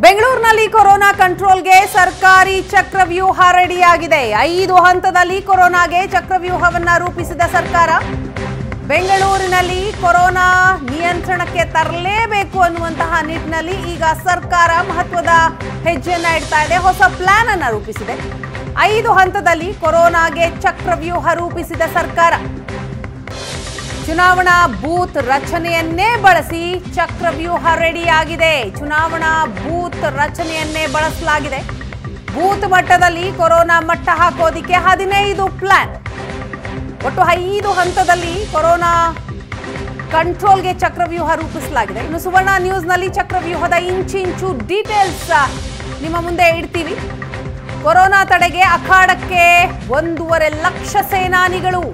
ಬೆಂಗಳೂರಿನಲ್ಲಿ ಕೊರೋನಾ ಕಂಟ್ರೋಲ್ಗೆ ಸರ್ಕಾರಿ ಚಕ್ರವ್ಯೂಹ ರೆಡಿಯಾಗಿದೆ ಐದು ಹಂತದಲ್ಲಿ ಕೊರೋನಾಗೆ ಚಕ್ರವ್ಯೂಹವನ್ನ ರೂಪಿಸಿದ ಸರ್ಕಾರ ಬೆಂಗಳೂರಿನಲ್ಲಿ ಕೊರೋನಾ ನಿಯಂತ್ರಣಕ್ಕೆ ತರಲೇಬೇಕು ಅನ್ನುವಂತಹ ನಿಟ್ಟಿನಲ್ಲಿ ಈಗ ಸರ್ಕಾರ ಮಹತ್ವದ ಹೆಜ್ಜೆಯನ್ನ ಇಡ್ತಾ ಇದೆ ಹೊಸ ಪ್ಲಾನ್ ಅನ್ನ ರೂಪಿಸಿದೆ ಐದು ಹಂತದಲ್ಲಿ ಕೊರೋನಾಗೆ ಚಕ್ರವ್ಯೂಹ ರೂಪಿಸಿದ ಸರ್ಕಾರ ಚುನಾವಣಾ ಬೂತ್ ರಚನೆಯನ್ನೇ ಬಳಸಿ ಚಕ್ರವ್ಯೂಹ ರೆಡಿಯಾಗಿದೆ ಚುನಾವಣಾ ಬೂತ್ ರಚನೆಯನ್ನೇ ಬಳಸಲಾಗಿದೆ ಬೂತ್ ಮಟ್ಟದಲ್ಲಿ ಕೊರೋನಾ ಮಟ್ಟ ಹಾಕೋದಿಕ್ಕೆ ಹದಿನೈದು ಪ್ಲಾನ್ ಒಟ್ಟು ಐದು ಹಂತದಲ್ಲಿ ಕೊರೋನಾ ಕಂಟ್ರೋಲ್ಗೆ ಚಕ್ರವ್ಯೂಹ ರೂಪಿಸಲಾಗಿದೆ ಇನ್ನು ಸುವರ್ಣ ನ್ಯೂಸ್ನಲ್ಲಿ ಚಕ್ರವ್ಯೂಹದ ಇಂಚಿಂಚು ಡೀಟೇಲ್ಸ್ ನಿಮ್ಮ ಮುಂದೆ ಇಡ್ತೀವಿ ಕೊರೋನಾ ತಡೆಗೆ ಅಖಾಡಕ್ಕೆ ಒಂದೂವರೆ ಲಕ್ಷ ಸೇನಾನಿಗಳು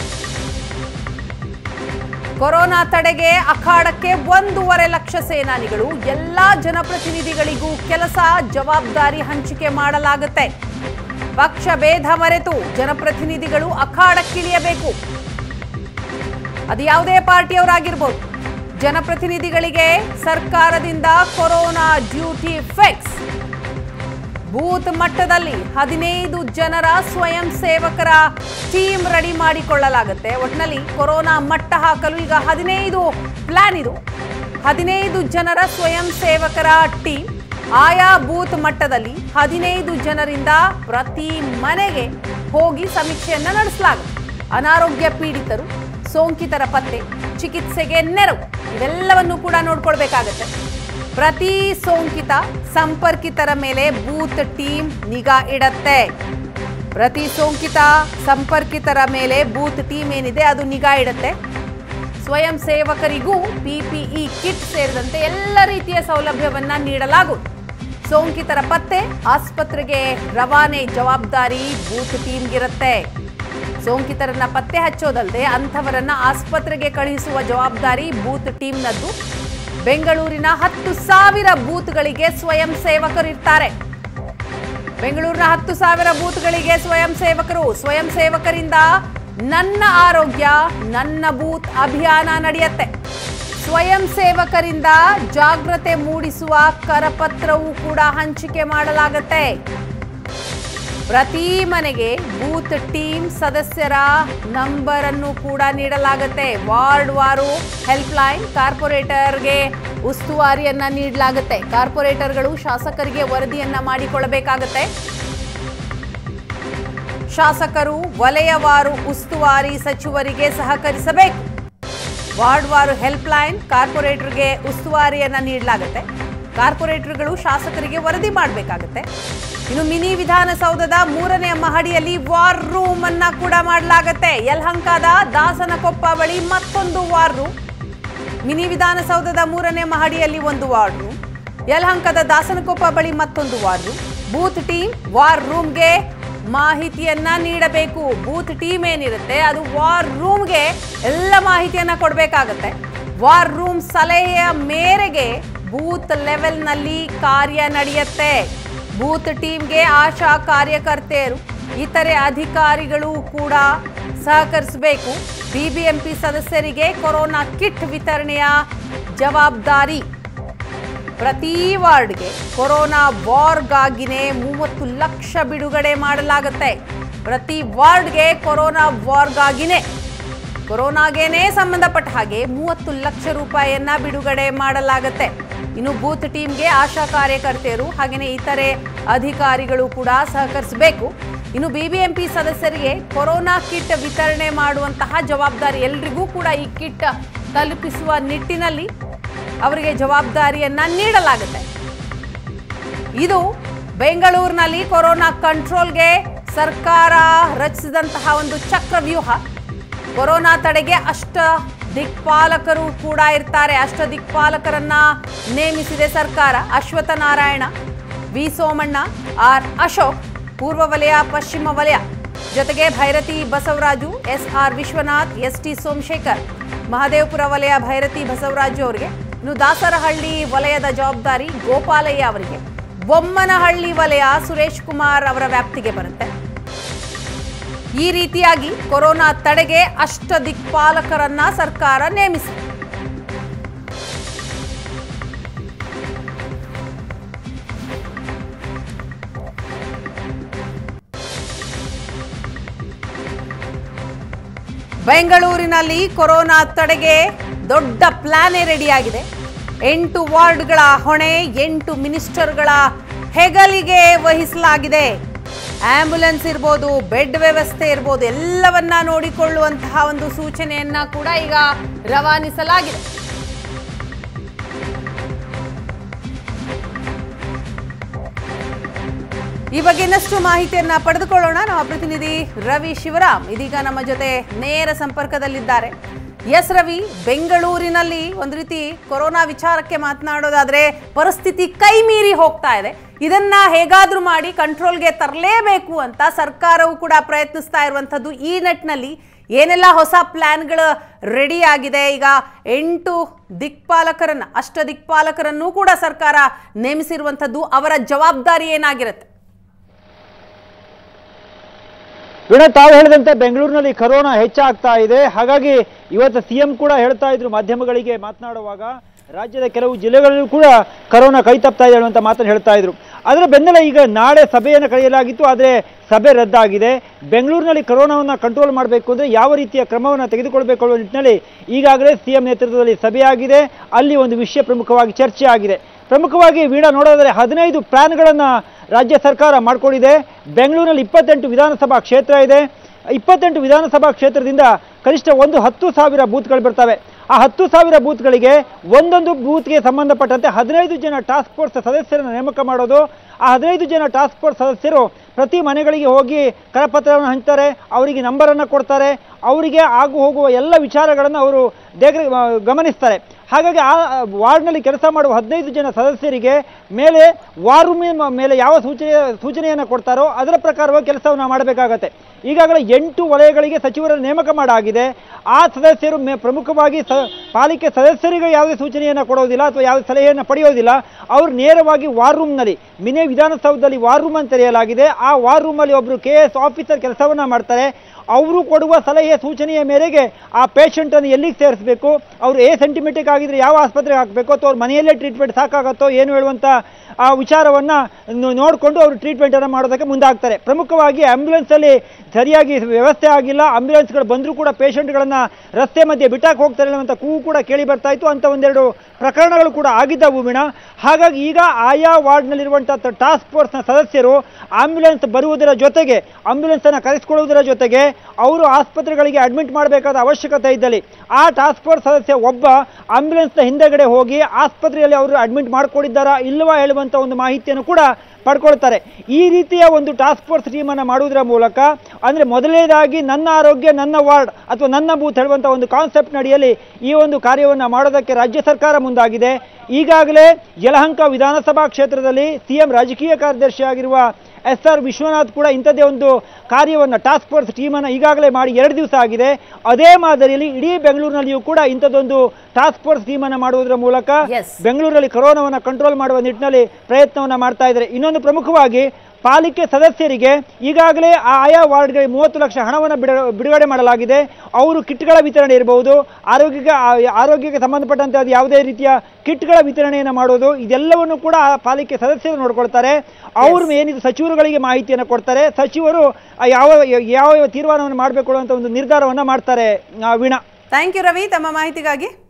ಕೊರೋನಾ ತಡೆಗೆ ಅಖಾಡಕ್ಕೆ ಒಂದೂವರೆ ಲಕ್ಷ ಸೇನಾನಿಗಳು ಎಲ್ಲಾ ಜನಪ್ರತಿನಿಧಿಗಳಿಗೂ ಕೆಲಸ ಜವಾಬ್ದಾರಿ ಹಂಚಿಕೆ ಮಾಡಲಾಗುತ್ತೆ ಪಕ್ಷ ಭೇದ ಮರೆತು ಜನಪ್ರತಿನಿಧಿಗಳು ಅಖಾಡಕ್ಕಿಳಿಯಬೇಕು ಅದು ಯಾವುದೇ ಪಾರ್ಟಿಯವರಾಗಿರ್ಬೋದು ಜನಪ್ರತಿನಿಧಿಗಳಿಗೆ ಸರ್ಕಾರದಿಂದ ಕೊರೋನಾ ಡ್ಯೂಟಿ ಫಿಕ್ಸ್ ಬೂತ್ ಮಟ್ಟದಲ್ಲಿ ಹದಿನೈದು ಜನರ ಸ್ವಯಂ ಸೇವಕರ ಟೀಮ್ ರೆಡಿ ಮಾಡಿಕೊಳ್ಳಲಾಗುತ್ತೆ ಒಟ್ಟಿನಲ್ಲಿ ಕೊರೋನಾ ಮಟ್ಟ ಹಾಕಲು ಈಗ ಹದಿನೈದು ಪ್ಲಾನ್ ಇದು ಹದಿನೈದು ಜನರ ಸ್ವಯಂ ಸೇವಕರ ಟೀಮ್ ಆಯಾ ಬೂತ್ ಮಟ್ಟದಲ್ಲಿ ಹದಿನೈದು ಜನರಿಂದ ಪ್ರತಿ ಮನೆಗೆ ಹೋಗಿ ಸಮೀಕ್ಷೆಯನ್ನ ನಡೆಸಲಾಗುತ್ತೆ ಅನಾರೋಗ್ಯ ಪೀಡಿತರು ಸೋಂಕಿತರ ಪತ್ತೆ ಚಿಕಿತ್ಸೆಗೆ ನೆರವು ಇವೆಲ್ಲವನ್ನು ಕೂಡ ನೋಡ್ಕೊಳ್ಬೇಕಾಗತ್ತೆ ಪ್ರತಿ ಸೋಂಕಿತ ಸಂಪರ್ಕಿತರ ಮೇಲೆ ಬೂತ್ ಟೀಮ್ ನಿಗಾ ಇಡತ್ತೆ ಪ್ರತಿ ಸೋಂಕಿತ ಸಂಪರ್ಕಿತರ ಮೇಲೆ ಬೂತ್ ಟೀಮ್ ಏನಿದೆ ಅದು ನಿಗಾ ಇಡುತ್ತೆ ಸ್ವಯಂ ಸೇವಕರಿಗೂ ಪಿಪಿಇ ಕಿಟ್ ಸೇರಿದಂತೆ ಎಲ್ಲ ರೀತಿಯ ಸೌಲಭ್ಯವನ್ನ ನೀಡಲಾಗುವುದು ಸೋಂಕಿತರ ಪತ್ತೆ ಆಸ್ಪತ್ರೆಗೆ ರವಾನೆ ಜವಾಬ್ದಾರಿ ಬೂತ್ ಟೀಮ್ಗಿರುತ್ತೆ ಸೋಂಕಿತರನ್ನ ಪತ್ತೆ ಹಚ್ಚೋದಲ್ಲದೆ ಅಂಥವರನ್ನ ಆಸ್ಪತ್ರೆಗೆ ಕಳುಹಿಸುವ ಜವಾಬ್ದಾರಿ ಬೂತ್ ಟೀಮ್ನದ್ದು ಬೆಂಗಳೂರಿನ ಹತ್ತು ಸಾವಿರ ಬೂತ್ಗಳಿಗೆ ಸ್ವಯಂ ಸೇವಕರು ಇರ್ತಾರೆ ಬೆಂಗಳೂರಿನ ಹತ್ತು ಸಾವಿರ ಬೂತ್ಗಳಿಗೆ ಸ್ವಯಂ ಸೇವಕರು ಸ್ವಯಂ ಸೇವಕರಿಂದ ನನ್ನ ಆರೋಗ್ಯ ನನ್ನ ಬೂತ್ ಅಭಿಯಾನ ನಡೆಯುತ್ತೆ ಸ್ವಯಂ ಸೇವಕರಿಂದ ಜಾಗ್ರತೆ ಮೂಡಿಸುವ ಕರಪತ್ರವೂ ಕೂಡ ಹಂಚಿಕೆ ಮಾಡಲಾಗುತ್ತೆ ಪ್ರತಿ ಮನೆಗೆ ಬೂತ್ ಟೀಮ್ ಸದಸ್ಯರ ನಂಬರ್ ಅನ್ನು ಕೂಡ ನೀಡಲಾಗುತ್ತೆ ವಾರ್ಡ್ ವಾರು ಹೆಲ್ಪ್ ಲೈನ್ ಕಾರ್ಪೊರೇಟರ್ಗೆ ಉಸ್ತುವಾರಿಯನ್ನ ನೀಡಲಾಗುತ್ತೆ ಕಾರ್ಪೊರೇಟರ್ಗಳು ಶಾಸಕರಿಗೆ ವರದಿಯನ್ನ ಮಾಡಿಕೊಳ್ಳಬೇಕಾಗತ್ತೆ ಶಾಸಕರು ವಲಯವಾರು ಉಸ್ತುವಾರಿ ಸಚಿವರಿಗೆ ಸಹಕರಿಸಬೇಕು ವಾರ್ಡ್ವಾರು ಹೆಲ್ಪ್ ಲೈನ್ ಕಾರ್ಪೊರೇಟರ್ಗೆ ಉಸ್ತುವಾರಿಯನ್ನ ನೀಡಲಾಗುತ್ತೆ ಕಾರ್ಪೊರೇಟರ್ಗಳು ಶಾಸಕರಿಗೆ ವರದಿ ಮಾಡಬೇಕಾಗುತ್ತೆ ಇನ್ನು ಮಿನಿ ವಿಧಾನಸೌಧದ ಮೂರನೇ ಮಹಡಿಯಲ್ಲಿ ವಾರ್ ರೂಮ್ ಅನ್ನ ಕೂಡ ಮಾಡಲಾಗುತ್ತೆ ಯಲಹಂಕದ ದಾಸನಕೊಪ್ಪ ಬಳಿ ಮತ್ತೊಂದು ವಾರ್ ರೂಮ್ ಮಿನಿ ವಿಧಾನಸೌಧದ ಮೂರನೇ ಮಹಡಿಯಲ್ಲಿ ಒಂದು ವಾರ್ಡ್ ರೂಮ್ ಯಲಹಂಕದ ದಾಸನಕೊಪ್ಪ ಬಳಿ ಮತ್ತೊಂದು war room booth team war ರೂಮ್ಗೆ ಮಾಹಿತಿಯನ್ನ ನೀಡಬೇಕು ಬೂತ್ ಟೀಮ್ ಏನಿರುತ್ತೆ ಅದು ವಾರ್ ರೂಮ್ಗೆ ಎಲ್ಲ ಮಾಹಿತಿಯನ್ನ ಕೊಡಬೇಕಾಗತ್ತೆ ವಾರ್ ರೂಮ್ ಸಲಹೆಯ ಮೇರೆಗೆ ಬೂತ್ ಲೆವೆಲ್ನಲ್ಲಿ ಕಾರ್ಯ ನಡೆಯುತ್ತೆ ಬೂತ್ ಟೀಮ್ಗೆ ಆಶಾ ಕಾರ್ಯಕರ್ತೆಯರು ಇತರೆ ಅಧಿಕಾರಿಗಳು ಕೂಡ ಸಹಕರಿಸಬೇಕು ಬಿಬಿಎಂಪಿ ಸದಸ್ಯರಿಗೆ ಕೊರೋನಾ ಕಿಟ್ ವಿತರಣೆಯ ಜವಾಬ್ದಾರಿ ಪ್ರತಿ ವಾರ್ಡ್ಗೆ ಕೊರೋನಾ ವಾರ್ಗಾಗಿನೇ ಮೂವತ್ತು ಲಕ್ಷ ಬಿಡುಗಡೆ ಮಾಡಲಾಗುತ್ತೆ ಪ್ರತಿ ವಾರ್ಡ್ಗೆ ಕೊರೋನಾ ವಾರ್ಗಾಗಿನೇ ಕೊರೋನಾಗೇನೆ ಸಂಬಂಧಪಟ್ಟ ಹಾಗೆ ಮೂವತ್ತು ಲಕ್ಷ ರೂಪಾಯಿಯನ್ನ ಬಿಡುಗಡೆ ಮಾಡಲಾಗುತ್ತೆ ಇನ್ನು ಬೂತ್ ಟೀಮ್ಗೆ ಆಶಾ ಕಾರ್ಯಕರ್ತೆಯರು ಹಾಗೆಯೇ ಇತರೆ ಅಧಿಕಾರಿಗಳು ಕೂಡ ಸಹಕರಿಸಬೇಕು ಇನ್ನು ಬಿಬಿಎಂಪಿ ಸದಸ್ಯರಿಗೆ ಕೊರೋನಾ ಕಿಟ್ ವಿತರಣೆ ಮಾಡುವಂತಹ ಜವಾಬ್ದಾರಿ ಎಲ್ರಿಗೂ ಕೂಡ ಈ ಕಿಟ್ ತಲುಪಿಸುವ ನಿಟ್ಟಿನಲ್ಲಿ ಅವರಿಗೆ ಜವಾಬ್ದಾರಿಯನ್ನ ನೀಡಲಾಗುತ್ತೆ ಇದು ಬೆಂಗಳೂರಿನಲ್ಲಿ ಕೊರೋನಾ ಕಂಟ್ರೋಲ್ಗೆ ಸರ್ಕಾರ ರಚಿಸಿದಂತಹ ಒಂದು ಚಕ್ರವ್ಯೂಹ ಕೊರೋನಾ ತಡೆಗೆ ಅಷ್ಟ ದಿಕ್ಪಾಲಕರು ಕೂಡ ಇರ್ತಾರೆ ಅಷ್ಟ ದಿಕ್ಪಾಲಕರನ್ನ ನೇಮಿಸಿದೆ ಸರ್ಕಾರ ಅಶ್ವಥ ನಾರಾಯಣ ವಿ ಸೋಮಣ್ಣ ಆರ್ ಅಶೋಕ್ ಪೂರ್ವ ವಲಯ ಪಶ್ಚಿಮ ವಲಯ ಜೊತೆಗೆ Byrathi Basavaraju S R Vishwanath S T Somashekar Mahadevapura ವಲಯ ಭೈರತಿ ಬಸವರಾಜು ಅವರಿಗೆ ಇನ್ನು ದಾಸರಹಳ್ಳಿ ವಲಯದ ಜವಾಬ್ದಾರಿ ಗೋಪಾಲಯ್ಯ ಅವರಿಗೆ ಬೊಮ್ಮನಹಳ್ಳಿ ವಲಯ ಸುರೇಶ್ ಕುಮಾರ್ ಅವರ ವ್ಯಾಪ್ತಿಗೆ ಬರುತ್ತೆ ಈ ರೀತಿಯಾಗಿ ಕೊರೋನಾ ತಡೆಗೆ ಅಷ್ಟ ದಿಕ್ಪಾಲಕರನ್ನ ಸರ್ಕಾರ ನೇಮಿಸಿದೆ ಬೆಂಗಳೂರಿನಲ್ಲಿ ಕೊರೋನಾ ತಡೆಗೆ ದೊಡ್ಡ ಪ್ಲಾನೇ ರೆಡಿಯಾಗಿದೆ ಎಂಟು ವಾರ್ಡ್ಗಳ ಹೊಣೆ ಎಂಟು ಮಿನಿಸ್ಟರ್ಗಳ ಹೆಗಲಿಗೆ ವಹಿಸಲಾಗಿದೆ ಆಂಬ್ಯುಲೆನ್ಸ್ ಇರ್ಬೋದು ಬೆಡ್ ವ್ಯವಸ್ಥೆ ಇರ್ಬೋದು ಎಲ್ಲವನ್ನ ನೋಡಿಕೊಳ್ಳುವಂತಹ ಒಂದು ಸೂಚನೆಯನ್ನ ಕೂಡ ಈಗ ರವಾನಿಸಲಾಗಿದೆ ಈ ಬಗ್ಗೆ ಇನ್ನಷ್ಟು ಮಾಹಿತಿಯನ್ನ ಪಡೆದುಕೊಳ್ಳೋಣ ನಮ್ಮ ಪ್ರತಿನಿಧಿ ರವಿ ಶಿವರಾಮ್ ಇದೀಗ ನಮ್ಮ ಜೊತೆ ನೇರ ಸಂಪರ್ಕದಲ್ಲಿದ್ದಾರೆ ಎಸ್ ರವಿ ಬೆಂಗಳೂರಿನಲ್ಲಿ ಒಂದು ರೀತಿ ಕೊರೋನಾ ವಿಚಾರಕ್ಕೆ ಮಾತನಾಡೋದಾದ್ರೆ ಪರಿಸ್ಥಿತಿ ಕೈ ಮೀರಿ ಹೋಗ್ತಾ ಇದೆ ಇದನ್ನ ಹೇಗಾದ್ರೂ ಮಾಡಿ ಕಂಟ್ರೋಲ್ಗೆ ತರಲೇಬೇಕು ಅಂತ ಸರ್ಕಾರವು ಕೂಡ ಪ್ರಯತ್ನಿಸ್ತಾ ಇರುವಂಥದ್ದು ಈ ನಿಟ್ಟಿನಲ್ಲಿ ಏನೆಲ್ಲ ಹೊಸ ಪ್ಲಾನ್ಗಳು ರೆಡಿ ಆಗಿದೆ ಈಗ ಎಂಟು ದಿಕ್ಪಾಲಕರನ್ನ ಅಷ್ಟ ದಿಕ್ಪಾಲಕರನ್ನೂ ಕೂಡ ಸರ್ಕಾರ ನೇಮಿಸಿರುವಂಥದ್ದು ಅವರ ಜವಾಬ್ದಾರಿ ಏನಾಗಿರುತ್ತೆ ವೀಣಾ ತಾವು ಹೇಳಿದಂತೆ ಬೆಂಗಳೂರಿನಲ್ಲಿ ಕರೋನಾ ಹೆಚ್ಚಾಗ್ತಾ ಇದೆ ಹಾಗಾಗಿ ಇವತ್ತು ಸಿಎಂ ಕೂಡ ಹೇಳ್ತಾ ಇದ್ರು ಮಾಧ್ಯಮಗಳಿಗೆ ಮಾತನಾಡುವಾಗ ರಾಜ್ಯದ ಕೆಲವು ಜಿಲ್ಲೆಗಳಲ್ಲೂ ಕೂಡ ಕರೋನಾ ಕೈ ತಪ್ತಾ ಇದೆ ಅನ್ನುವಂಥ ಮಾತನ್ನು ಹೇಳ್ತಾ ಇದ್ರು ಅದರ ಬೆನ್ನಲ್ಲೇ ಈಗ ನಾಳೆ ಸಭೆಯನ್ನು ಕರೆಯಲಾಗಿತ್ತು ಆದರೆ ಸಭೆ ರದ್ದಾಗಿದೆ ಬೆಂಗಳೂರಿನಲ್ಲಿ ಕರೋನಾವನ್ನು ಕಂಟ್ರೋಲ್ ಮಾಡಬೇಕು ಅಂದರೆ ಯಾವ ರೀತಿಯ ಕ್ರಮವನ್ನು ತೆಗೆದುಕೊಳ್ಬೇಕು ಅನ್ನೋ ನಿಟ್ಟಿನಲ್ಲಿ ಈಗಾಗಲೇ ಸಿಎಂ ನೇತೃತ್ವದಲ್ಲಿ ಸಭೆಯಾಗಿದೆ ಅಲ್ಲಿ ಒಂದು ವಿಷಯ ಪ್ರಮುಖವಾಗಿ ಚರ್ಚೆ ಆಗಿದೆ ಪ್ರಮುಖವಾಗಿ ವೀಣಾ ನೋಡೋದಾದ್ರೆ ಹದಿನೈದು ಪ್ಲಾನ್ಗಳನ್ನು ರಾಜ್ಯ ಸರ್ಕಾರ ಮಾಡಿಕೊಂಡಿದೆ ಬೆಂಗಳೂರಿನಲ್ಲಿ ಇಪ್ಪತ್ತೆಂಟು ವಿಧಾನಸಭಾ ಕ್ಷೇತ್ರ ಇದೆ ಇಪ್ಪತ್ತೆಂಟು ವಿಧಾನಸಭಾ ಕ್ಷೇತ್ರದಿಂದ ಕನಿಷ್ಠ ಒಂದು ಹತ್ತು ಸಾವಿರ ಬೂತ್ಗಳು ಬರ್ತವೆ ಆ ಹತ್ತು ಸಾವಿರ ಬೂತ್ಗಳಿಗೆ ಒಂದೊಂದು ಬೂತ್ಗೆ ಸಂಬಂಧಪಟ್ಟಂತೆ ಹದಿನೈದು ಜನ ಟಾಸ್ಕ್ ಫೋರ್ಸ್ ಸದಸ್ಯರನ್ನು ನೇಮಕ ಮಾಡೋದು ಆ ಹದಿನೈದು ಜನ ಟಾಸ್ಕ್ ಫೋರ್ಸ್ ಸದಸ್ಯರು ಪ್ರತಿ ಮನೆಗಳಿಗೆ ಹೋಗಿ ಕರಪತ್ರವನ್ನು ಹಂಚ್ತಾರೆ ಅವರಿಗೆ ನಂಬರನ್ನು ಕೊಡ್ತಾರೆ ಅವರಿಗೆ ಆಗು ಹೋಗುವ ಎಲ್ಲ ವಿಚಾರಗಳನ್ನು ಅವರು ದೇಗ ಗಮನಿಸ್ತಾರೆ ಹಾಗಾಗಿ ಆ ವಾರ್ಡ್ನಲ್ಲಿ ಕೆಲಸ ಮಾಡುವ ಹದಿನೈದು ಜನ ಸದಸ್ಯರಿಗೆ ಮೇಲೆ ವಾರ್ ರೂಮಿನ ಮೇಲೆ ಯಾವ ಸೂಚನೆ ಸೂಚನೆಯನ್ನು ಕೊಡ್ತಾರೋ ಅದರ ಪ್ರಕಾರವಾಗಿ ಕೆಲಸವನ್ನು ಮಾಡಬೇಕಾಗತ್ತೆ ಈಗಾಗಲೇ ಎಂಟು ವಲಯಗಳಿಗೆ ಸಚಿವರನ್ನು ನೇಮಕ ಮಾಡಾಗಿದೆ ಆ ಸದಸ್ಯರು ಮೇ ಪ್ರಮುಖವಾಗಿ ಸ ಪಾಲಿಕೆ ಸದಸ್ಯರಿಗೆ ಯಾವುದೇ ಸೂಚನೆಯನ್ನು ಕೊಡೋದಿಲ್ಲ ಅಥವಾ ಯಾವುದೇ ಸಲಹೆಯನ್ನು ಪಡೆಯೋದಿಲ್ಲ ಅವರು ನೇರವಾಗಿ ವಾರ್ ರೂಮ್ನಲ್ಲಿ ಮಿನಿ ವಿಧಾನಸೌಧದಲ್ಲಿ ವಾರ್ ರೂಮ್ ಅಂತ ತೆರೆಯಲಾಗಿದೆ ಆ ವಾರ್ ರೂಮಲ್ಲಿ ಒಬ್ಬರು ಕೆ ಎಸ್ ಆಫೀಸರ್ ಕೆಲಸವನ್ನು ಮಾಡ್ತಾರೆ ಅವರು ಕೊಡುವ ಸಲಹೆ ಸೂಚನೆಯ ಮೇರೆಗೆ ಆ ಪೇಷಂಟನ್ನು ಎಲ್ಲಿಗೆ ಸೇರಿಸಬೇಕು ಅವರು ಎ ಸೆಂಟಿಮೆಟಿಕ್ ಆಗಿದ್ರೆ ಯಾವ ಆಸ್ಪತ್ರೆಗೆ ಹಾಕಬೇಕು ಅಥವಾ ಅವ್ರ ಮನೆಯಲ್ಲೇ ಟ್ರೀಟ್ಮೆಂಟ್ ಸಾಕಾಗತ್ತೋ ಏನು ಹೇಳುವಂಥ ಆ ವಿಚಾರವನ್ನು ನೋಡಿಕೊಂಡು ಅವರು ಟ್ರೀಟ್ಮೆಂಟನ್ನು ಮಾಡೋದಕ್ಕೆ ಮುಂದಾಗ್ತಾರೆ ಪ್ರಮುಖವಾಗಿ ಆಂಬ್ಯುಲೆನ್ಸಲ್ಲಿ ಸರಿಯಾಗಿ ವ್ಯವಸ್ಥೆ ಆಗಿಲ್ಲ ಆಂಬ್ಯುಲೆನ್ಸ್ಗಳು ಬಂದರೂ ಕೂಡ ಪೇಷಂಟ್ಗಳನ್ನು ರಸ್ತೆ ಮಧ್ಯೆ ಬಿಟ್ಟಾಕ್ ಹೋಗ್ತಾರೆ ಅನ್ನುವಂಥ ಕೂಗು ಕೂಡ ಕೇಳಿ ಬರ್ತಾ ಇತ್ತು ಅಂತ ಒಂದೆರಡು ಪ್ರಕರಣಗಳು ಕೂಡ ಆಗಿದ್ದವು ವೀಣಾ ಹಾಗಾಗಿ ಈಗ ಆಯಾ ವಾರ್ಡ್ನಲ್ಲಿರುವಂಥ ಟಾಸ್ಕ್ ಫೋರ್ಸ್ನ ಸದಸ್ಯರು ಆಂಬ್ಯುಲೆನ್ಸ್ ಬರುವುದರ ಜೊತೆಗೆ ಆಂಬ್ಯುಲೆನ್ಸನ್ನು ಕರೆಸಿಕೊಳ್ಳುವುದರ ಜೊತೆಗೆ ಅವರು ಆಸ್ಪತ್ರೆಗಳಿಗೆ ಅಡ್ಮಿಟ್ ಮಾಡಬೇಕಾದ ಅವಶ್ಯಕತೆ ಇದ್ದಲ್ಲಿ ಆ ಟಾಸ್ಕ್ ಫೋರ್ಸ್ ಸದಸ್ಯ ಒಬ್ಬ ಆಂಬ್ಯುಲೆನ್ಸ್ನ ಹಿಂದೆಗಡೆ ಹೋಗಿ ಆಸ್ಪತ್ರೆಯಲ್ಲಿ ಅವರು ಅಡ್ಮಿಟ್ ಮಾಡಿಕೊಂಡಿದ್ದಾರಾ ಇಲ್ಲವಾ ಹೇಳುವಂಥ ಒಂದು ಮಾಹಿತಿಯನ್ನು ಕೂಡ ಪಡ್ಕೊಳ್ತಾರೆ ಈ ರೀತಿಯ ಒಂದು ಟಾಸ್ಕ್ ಫೋರ್ಸ್ ಟೀಮನ್ನು ಮಾಡುವುದರ ಮೂಲಕ ಅಂದರೆ ಮೊದಲನೇದಾಗಿ ನನ್ನ ಆರೋಗ್ಯ ನನ್ನ ವಾರ್ಡ್ ಅಥವಾ ನನ್ನ ಬೂತ್ ಹೇಳುವಂಥ ಒಂದು ಕಾನ್ಸೆಪ್ಟ್ ನಡಿಯಲ್ಲಿ ಈ ಒಂದು ಕಾರ್ಯವನ್ನು ಮಾಡೋದಕ್ಕೆ ರಾಜ್ಯ ಸರ್ಕಾರ ಮುಂದಾಗಿದೆ ಈಗಾಗಲೇ ಯಲಹಂಕ ವಿಧಾನಸಭಾ ಕ್ಷೇತ್ರದಲ್ಲಿ ಸಿಎಂ ರಾಜಕೀಯ ಕಾರ್ಯದರ್ಶಿಯಾಗಿರುವ ಎಸ್ ಆರ್ ವಿಶ್ವನಾಥ್ ಕೂಡ ಇಂಥದ್ದೇ ಒಂದು ಕಾರ್ಯವನ್ನು ಟಾಸ್ಕ್ ಫೋರ್ಸ್ ಟೀಮನ್ನು ಈಗಾಗಲೇ ಮಾಡಿ ಎರಡು ದಿವಸ ಆಗಿದೆ ಅದೇ ಮಾದರಿಯಲ್ಲಿ ಇಡೀ ಬೆಂಗಳೂರಿನಲ್ಲಿಯೂ ಕೂಡ ಇಂಥದ್ದೊಂದು ಟಾಸ್ಕ್ ಫೋರ್ಸ್ ಟೀಮನ್ನು ಮಾಡುವುದರ ಮೂಲಕ Yes. ಬೆಂಗಳೂರಲ್ಲಿ ಕರೋನಾವನ್ನು ಕಂಟ್ರೋಲ್ ಮಾಡುವ ನಿಟ್ಟಿನಲ್ಲಿ ಪ್ರಯತ್ನವನ್ನು ಮಾಡ್ತಾ ಇದ್ದಾರೆ ಇನ್ನೊಂದು ಪ್ರಮುಖವಾಗಿ ಪಾಲಿಕೆ ಸದಸ್ಯರಿಗೆ ಈಗಾಗಲೇ ಆ ಆಯಾ ವಾರ್ಡ್ಗಳಿಗೆ ಮೂವತ್ತು ಲಕ್ಷ ಹಣವನ್ನು ಬಿಡ ಬಿಡುಗಡೆ ಮಾಡಲಾಗಿದೆ ಅವರು ಕಿಟ್ಗಳ ವಿತರಣೆ ಇರಬಹುದು ಆರೋಗ್ಯಕ್ಕೆ ಆ- ಆರೋಗ್ಯಕ್ಕೆ ಸಂಬಂಧಪಟ್ಟಂತೆ ಅದು ಯಾವುದೇ ರೀತಿಯ ಕಿಟ್ಗಳ ವಿತರಣೆಯನ್ನು ಮಾಡೋದು ಇದೆಲ್ಲವನ್ನು ಕೂಡ ಆ ಪಾಲಿಕೆ ಸದಸ್ಯರು ನೋಡ್ಕೊಳ್ತಾರೆ ಅವರು ಏನಿದೆ ಸಚಿವರುಗಳಿಗೆ ಮಾಹಿತಿಯನ್ನು ಕೊಡ್ತಾರೆ ಸಚಿವರು ಆ ಯಾವ ಯಾವ ಯಾವ ತೀರ್ಮಾನವನ್ನು ಮಾಡಬೇಕು ಅನ್ನುವಂಥ ಒಂದು ನಿರ್ಧಾರವನ್ನು ಮಾಡ್ತಾರೆ ಆ, ವೀಣಾ ಥ್ಯಾಂಕ್ ಯು ರವಿ ತಮ್ಮ ಮಾಹಿತಿಗಾಗಿ